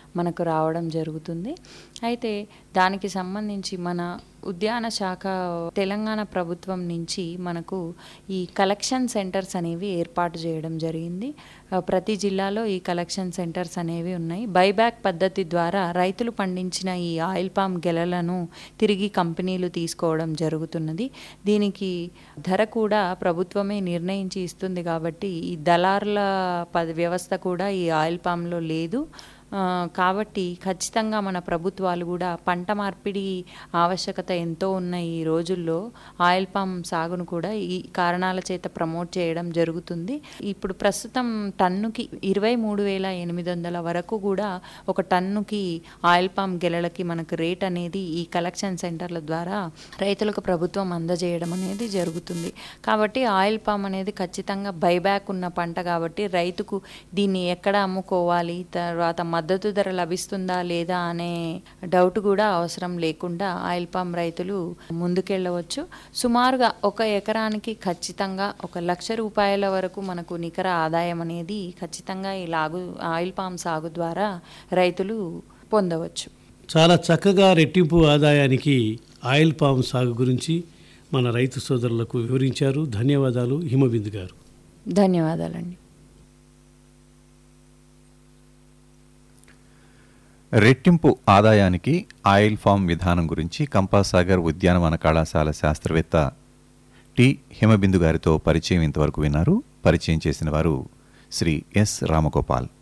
మనకు రావడం జరుగుతుంది అయితే దానికి సంబంధించి మన ఉద్యాన శాఖ తెలంగాణ ప్రభుత్వం నుంచి మనకు ఈ కలెక్షన్ సెంటర్స్ అనేవి ఏర్పాటు చేయడం జరిగింది ఆ, ప్రతి జిల్లాలో ఈ కలెక్షన్ సెంటర్స్ అనేవి ఉన్నాయి బైబ్యాక్ పద్ధతి ద్వారా రైతులు పండించిన ఈ ఆయిల్ పామ్ గెలలను తిరిగి కంపెనీలు తీసుకోవడం జరుగుతున్నది దీనికి ధర కూడా ప్రభుత్వమే నిర్ణయించి ఇస్తుంది కాబట్టి ఈ దళారుల పద వ్యవస్థ కూడా ఈ ఆయిల్ పామ్లో లేదు ఆ, కాబట్టి ఖచ్చితంగా మన ప్రభుత్వాలు కూడా పంట మార్పిడి ఆవశ్యకత ఎంతో ఉన్న ఈ రోజుల్లో ఆయిల్ పామ్ సాగును కూడా ఈ కారణాల చేత ప్రమోట్ చేయడం జరుగుతుంది ఇప్పుడు ప్రస్తుతం టన్నుకి ఇరవై మూడు వేల ఎనిమిది వందల వరకు కూడా ఒక టన్నుకి ఆయిల్ పామ్ గెలలకి మనకు రేట్ అనేది ఈ కలెక్షన్ సెంటర్ల ద్వారా రైతులకు ప్రభుత్వం అందజేయడం అనేది జరుగుతుంది కాబట్టి ఆయిల్ పామ్ అనేది ఖచ్చితంగా బైబ్యాక్ ఉన్న పంట కాబట్టి రైతుకు దీన్ని ఎక్కడ అమ్ముకోవాలి తర్వాత మద్దతు ధర లభిస్తుందా లేదా అనే డౌట్ కూడా అవసరం లేకుండా ఆయిల్ పామ్ రైతులు ముందుకెళ్ళవచ్చు సుమారుగా ఒక ఎకరానికి ఖచ్చితంగా ఒక లక్ష రూపాయల వరకు మనకు నికర ఆదాయం అనేది ఖచ్చితంగా ఈ లాగు ఆయిల్ పామ్ సాగు ద్వారా రైతులు పొందవచ్చు చాలా చక్కగా రెట్టింపు ఆదాయానికి ఆయిల్ పామ్ సాగు గురించి మన రైతు సోదరులకు వివరించారు ధన్యవాదాలు హిమబిందు గారు ధన్యవాదాలండి రెట్టింపు ఆదాయానికి ఆయిల్ ఫామ్ విధానం గురించి కంపాసాగర్ ఉద్యానవన కళాశాల శాస్త్రవేత్త టి హిమబిందు గారితో పరిచయం ఇంతవరకు విన్నారు పరిచయం చేసిన వారు శ్రీ ఎస్ రామగోపాల్